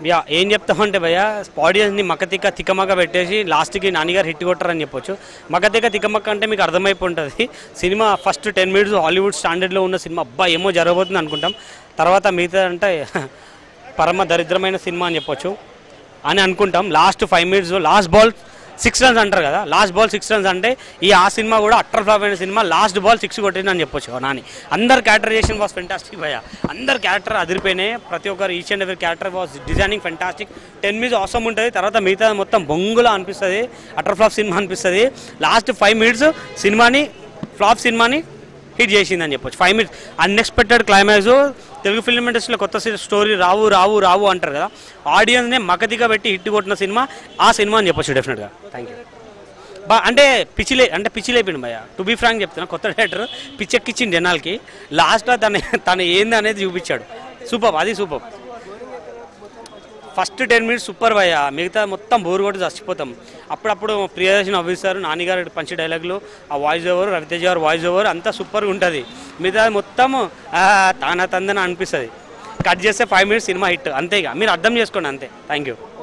yeah ఏం చెప్తామంటే భయ్య ఆడియన్స్ని మక్కతిక్క తిక్కమక్క పెట్టేసి లాస్ట్కి నాన్నగారు హిట్ కొట్టారని చెప్పొచ్చు మక్కతిక్క తిక్కమక్క అంటే మీకు అర్థమైపోయి ఉంటుంది సినిమా ఫస్ట్ టెన్ మినిట్స్ హాలీవుడ్ స్టాండర్డ్లో ఉన్న సినిమా అబ్బా ఏమో జరగబోతుంది అనుకుంటాం తర్వాత మిగతా అంటే పరమ దరిద్రమైన సినిమా అని చెప్పొచ్చు అని అనుకుంటాం last five minutes last ball six runs అంటారు కదా లాస్ట్ బాల్ సిక్స్ రన్స్ అంటే ఈ ఆ సినిమా కూడా అట్టర్ ఫ్లాప్ అయిన సినిమా లాస్ట్ బాల్ సిక్స్ కొట్టింది అని చెప్పొచ్చు నాని అందరు క్యారెక్టరైజేషన్ వాస్ ఫెంటాస్టిక్ భయ అందరు క్యారెక్టర్ అదిరిపోయినాయి ప్రతి ఒక్కరు ఈచ్ అండ్ ఎవరి character was designing fantastic ten minutes అవసరం ఉంటుంది తర్వాత మిగతా మొత్తం బొంగులా అనిపిస్తుంది అట్టర్ ఫ్లాప్ సినిమా అనిపిస్తుంది లాస్ట్ ఫైవ్ మినిట్స్ సినిమాని ఫ్లాప్ సినిమాని హిట్ చేసిందని చెప్పొచ్చు five minutes unexpected climax Telugu film ఇండస్ట్రీలో కొత్త స్టోరీ రావు రావు రావు అంటారు కదా ఆడియన్స్నే మకతిగా పెట్టి హిట్ కొట్టిన సినిమా ఆ సినిమా అని చెప్పొచ్చు డెఫినెట్గా థ్యాంక్ యూ బా అంటే పిచ్చిలే అంటే పిచ్చిలేపిండి భయ్య టు బీ ఫ్రాంక్ చెప్తున్నా కొత్త డైరెక్టర్ పిచ్చెక్కిచ్చింది జనాలకి లాస్ట్లో తన తను ఏంది అనేది చూపించాడు సూపర్ అది super first ten minutes super భయ్య మిగతా మొత్తం బోర్ కొట్టి చచ్చిపోతాం అప్పుడప్పుడు ప్రియదర్శన్ అవ్విస్తారు నాన్నగారు పంచి డైలాగులు ఆ వాయిస్ ఓవర్ రవితేజ గారు వాయిస్ ఓవర్ అంతా సూపర్గా ఉంటుంది మిగతా మొత్తం ఆ, తాన తందన అనిపిస్తుంది కట్ చేస్తే ఫైవ్ మినిట్స్ సినిమా హిట్ అంతే ఇక మీరు అర్థం చేసుకోండి అంతే థ్యాంక్ యూ